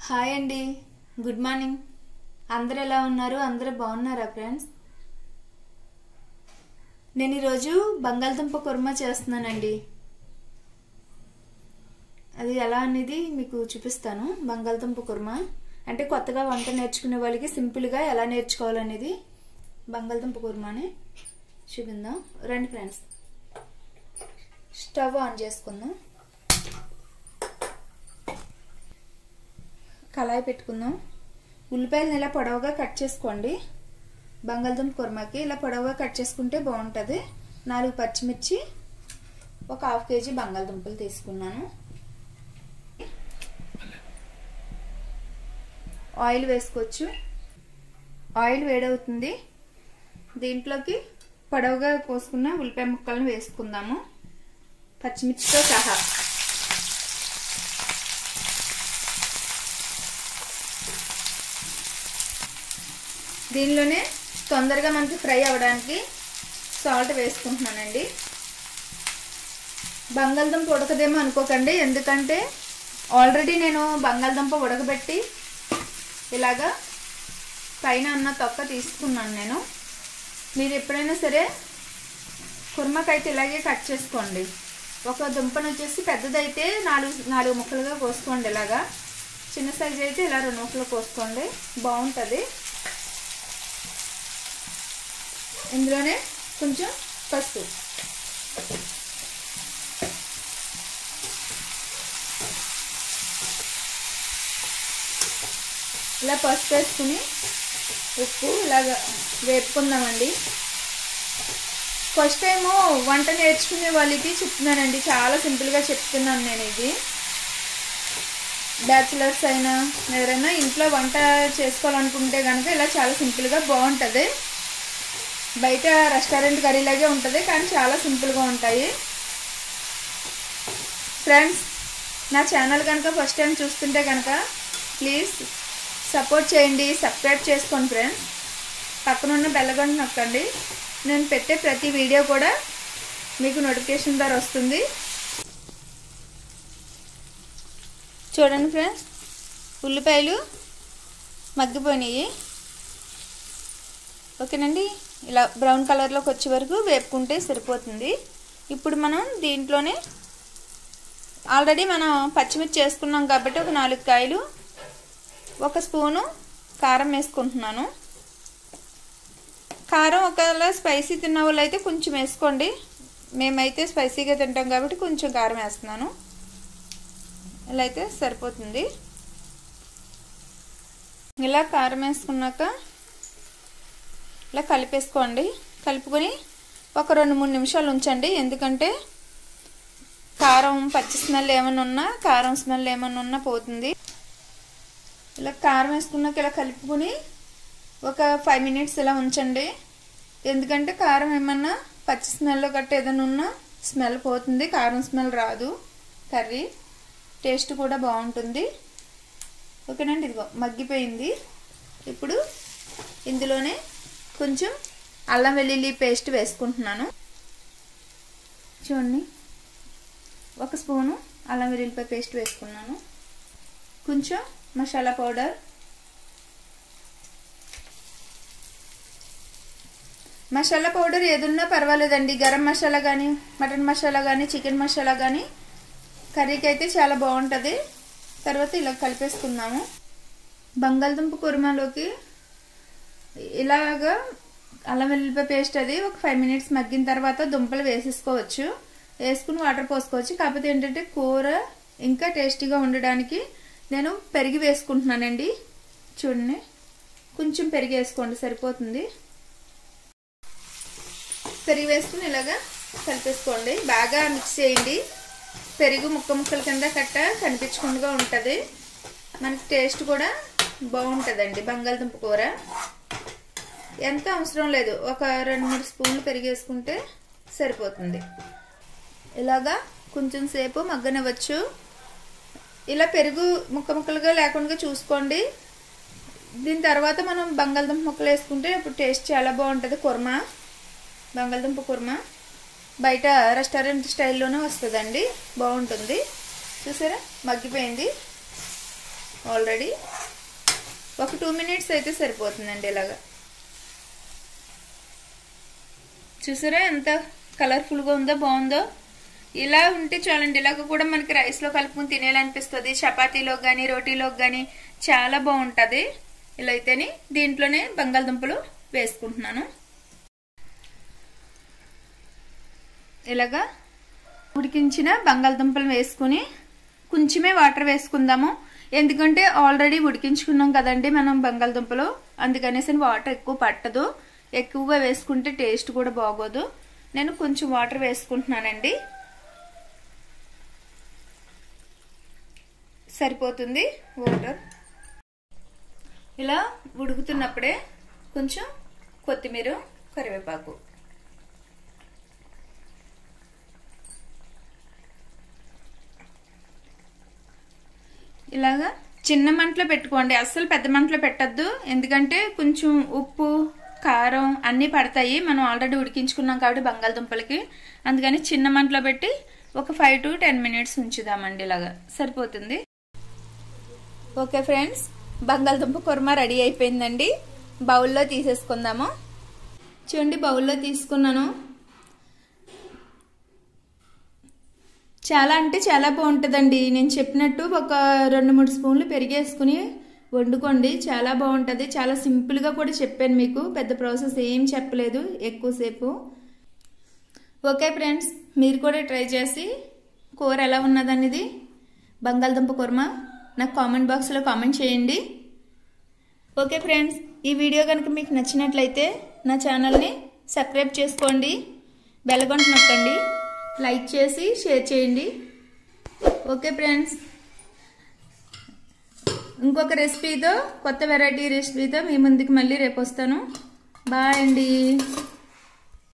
hi అండి good morning అందరు ఎలా ఉన్నారు అందరూ బాగున్నారా ఫ్రెండ్స్ నేను ఈరోజు బంగాళదుంప కుర్మా చేస్తున్నానండి అది ఎలా అనేది మీకు చూపిస్తాను బంగాళదుంప కుర్మా అంటే కొత్తగా వంట నేర్చుకునే వాళ్ళకి సింపుల్గా ఎలా నేర్చుకోవాలనేది బంగాళదుంప కుర్మాని చూపిందాం రండి ఫ్రెండ్స్ స్టవ్ ఆన్ చేసుకుందాం కళాయి పెట్టుకుందాం ఉల్లిపాయలను ఇలా పొడవుగా కట్ చేసుకోండి బంగాళదుంప కుర్మాకి ఇలా పొడవుగా కట్ చేసుకుంటే బాగుంటుంది నాలుగు పచ్చిమిర్చి ఒక హాఫ్ కేజీ బంగాళదుంపలు తీసుకున్నాను ఆయిల్ వేసుకోవచ్చు ఆయిల్ వేడవుతుంది దీంట్లోకి పొడవుగా కోసుకున్న ఉల్లిపాయ ముక్కలను వేసుకుందాము పచ్చిమిర్చితో సహా దీనిలోనే తొందరగా మనకి ఫ్రై అవ్వడానికి సాల్ట్ వేసుకుంటున్నానండి బంగాళదుంప ఉడకదేమో అనుకోకండి ఎందుకంటే ఆల్రెడీ నేను బంగాళదుంప ఉడకబెట్టి ఇలాగా పైన అన్న తొక్క తీసుకున్నాను నేను మీరు ఎప్పుడైనా సరే కుర్మకైతే ఇలాగే కట్ చేసుకోండి ఒక దుంపను వచ్చేసి పెద్దదైతే నాలుగు నాలుగు ముక్కలుగా కోసుకోండి ఇలాగా చిన్న సైజు అయితే ఇలా రెండు ముక్కలు కోసుకోండి బాగుంటుంది ఇందులోనే కొంచెం పసుపు ఇలా పసుపు వేసుకుని ఉప్పు ఇలాగ వేపుకుందామండి ఫస్ట్ టైము వంట నేర్చుకునే వాళ్ళకి చెప్తున్నానండి చాలా సింపుల్గా చెప్తున్నాను నేను ఇది బ్యాచిలర్స్ అయినా ఎవరైనా ఇంట్లో వంట చేసుకోవాలనుకుంటే కనుక ఇలా చాలా సింపుల్గా బాగుంటుంది బయట రెస్టారెంట్ కర్రీలాగే ఉంటుంది కానీ చాలా సింపుల్గా ఉంటాయి ఫ్రెండ్స్ నా ఛానల్ కనుక ఫస్ట్ టైం చూస్తుంటే కనుక ప్లీజ్ సపోర్ట్ చేయండి సబ్స్క్రైబ్ చేసుకోండి ఫ్రెండ్స్ పక్కన ఉన్న బెల్లగంట నొక్కండి నేను పెట్టే ప్రతి వీడియో కూడా మీకు నోటిఫికేషన్ ద్వారా వస్తుంది చూడండి ఫ్రెండ్స్ ఉల్లిపాయలు మగ్గిపోయినాయి ఓకేనండి ఇలా బ్రౌన్ కలర్లోకి వచ్చే వరకు వేపుకుంటే సరిపోతుంది ఇప్పుడు మనం దీంట్లోనే ఆల్రెడీ మనం పచ్చిమిర్చి చేసుకున్నాం కాబట్టి ఒక నాలుగు కాయలు ఒక స్పూను కారం వేసుకుంటున్నాను కారం ఒకవేళ స్పైసీ తిన్న వాళ్ళు అయితే కొంచెం వేసుకోండి మేమైతే స్పైసీగా తింటాం కాబట్టి కొంచెం కారం వేస్తున్నాను ఇలా అయితే సరిపోతుంది ఇలా కారం వేసుకున్నాక ఇలా కలిపేసుకోండి కలుపుకొని ఒక రెండు మూడు నిమిషాలు ఉంచండి ఎందుకంటే కారం పచ్చి స్మెల్ ఏమైనా ఉన్నా కారం స్మెల్ ఏమైనా ఉన్నా పోతుంది ఇలా కారం వేసుకున్నాక ఇలా కలుపుకొని ఒక ఫైవ్ మినిట్స్ ఇలా ఉంచండి ఎందుకంటే కారం ఏమన్నా పచ్చి స్మెల్ గట్ట ఏదైనా ఉన్నా స్మెల్ పోతుంది కారం స్మెల్ రాదు కర్రీ టేస్ట్ కూడా బాగుంటుంది ఓకేనండి ఇదిగో మగ్గిపోయింది ఇప్పుడు ఇందులోనే కొంచెం అల్లం వెల్లుల్లి పేస్ట్ వేసుకుంటున్నాను చూడండి ఒక స్పూను అల్లం వెల్లుల్లిపాయ పేస్ట్ వేసుకున్నాను కొంచెం మసాలా పౌడర్ మసాలా పౌడర్ ఏదున్నా పర్వాలేదండి గరం మసాలా కానీ మటన్ మసాలా కానీ చికెన్ మసాలా కానీ కర్రీకి అయితే చాలా బాగుంటుంది తర్వాత ఇలా కలిపేసుకుందాము బంగాళదుంప కుర్మాలోకి ఇలాగా అల్లం వెల్లుల్లిపాయ పేస్ట్ అది ఒక ఫైవ్ మినిట్స్ మగ్గిన తర్వాత దుంపలు వేసేసుకోవచ్చు వేసుకుని వాటర్ పోసుకోవచ్చు కాకపోతే ఏంటంటే కూర ఇంకా టేస్టీగా ఉండడానికి నేను పెరిగి వేసుకుంటున్నానండి చూడండి కొంచెం పెరిగి వేసుకోండి సరిపోతుంది పెరిగి వేసుకుని ఇలాగా కలిపేసుకోండి బాగా మిక్స్ చేయండి పెరుగు ముక్క ముక్కల కింద కట్ట కనిపించకుండా ఉంటుంది మనకి టేస్ట్ కూడా బాగుంటుందండి బంగాళదుంప కూర ఎంత అవసరం లేదు ఒక రెండు మూడు స్పూన్లు పెరిగేసుకుంటే సరిపోతుంది ఇలాగా కొంచెం సేపు మగ్గనివ్వచ్చు ఇలా పెరుగు ముక్క ముక్కలుగా లేకుండా చూసుకోండి దీని తర్వాత మనం బంగాళదుంప ముక్కలు వేసుకుంటే ఇప్పుడు టేస్ట్ చాలా బాగుంటుంది కుర్మా బంగాళదుంప కుర్మా బయట రెస్టారెంట్ స్టైల్లోనే వస్తుందండి బాగుంటుంది చూసారా మగ్గిపోయింది ఆల్రెడీ ఒక టూ మినిట్స్ అయితే సరిపోతుందండి ఇలాగా చూసారా ఎంత కలర్ఫుల్గా ఉందో బాగుందో ఇలా ఉంటే చాలండి ఇలాగ కూడా మనకి రైస్లో కలుపుకుని తినేయాలనిపిస్తుంది చపాతీలోకి కానీ రోటీలోకి కానీ చాలా బాగుంటుంది ఇలా అయితేనే దీంట్లోనే బంగాళదుంపలు వేసుకుంటున్నాను ఇలాగా ఉడికించిన బంగాళదుంపలు వేసుకుని కొంచెమే వాటర్ వేసుకుందాము ఎందుకంటే ఆల్రెడీ ఉడికించుకున్నాం కదండి మనం బంగాళదుంపలు అందుకనేసి వాటర్ ఎక్కువ పట్టదు ఎక్కువగా వేసుకుంటే టేస్ట్ కూడా బాగోదు నేను కొంచెం వాటర్ వేసుకుంటున్నానండి సరిపోతుంది వాటర్ ఇలా ఉడుకుతున్నప్పుడే కొంచెం కొత్తిమీర కరివేపాకు ఇలాగా చిన్న మంటలో పెట్టుకోండి అస్సలు పెద్ద మంటలో పెట్టద్దు ఎందుకంటే కొంచెం ఉప్పు కారం అన్నీ పడతాయి మనం ఆల్రెడీ ఉడికించుకున్నాం కాబట్టి బంగాళదుంపలకి అందుకని చిన్న మంటలో పెట్టి ఒక ఫైవ్ టు టెన్ మినిట్స్ ఉంచుదామండి ఇలాగా సరిపోతుంది ఓకే ఫ్రెండ్స్ బంగాళదుంప కుర్మా రెడీ అయిపోయిందండి బౌల్లో తీసేసుకుందాము చూడండి బౌల్లో తీసుకున్నాను చాలా అంటే చాలా బాగుంటుందండి నేను చెప్పినట్టు ఒక రెండు మూడు స్పూన్లు పెరిగేసుకుని వండుకోండి చాలా బాగుంటుంది చాలా సింపుల్గా కూడా చెప్పాను మీకు పెద్ద ప్రాసెస్ ఏం చెప్పలేదు ఎక్కువసేపు ఓకే ఫ్రెండ్స్ మీరు కూడా ట్రై చేసి కూర ఎలా ఉన్నదనేది బంగాళదుంప కూరమా నాకు కామెంట్ బాక్స్లో కామెంట్ చేయండి ఓకే ఫ్రెండ్స్ ఈ వీడియో కనుక మీకు నచ్చినట్లయితే నా ఛానల్ని సబ్స్క్రైబ్ చేసుకోండి బెల్లగొంట నొక్కండి లైక్ చేసి షేర్ చేయండి ఓకే ఫ్రెండ్స్ ఇంకొక రెసిపీతో కొత్త వెరైటీ రెసిపీతో మీ ముందుకు మళ్ళీ రేపు వస్తాను బాయ్ అండి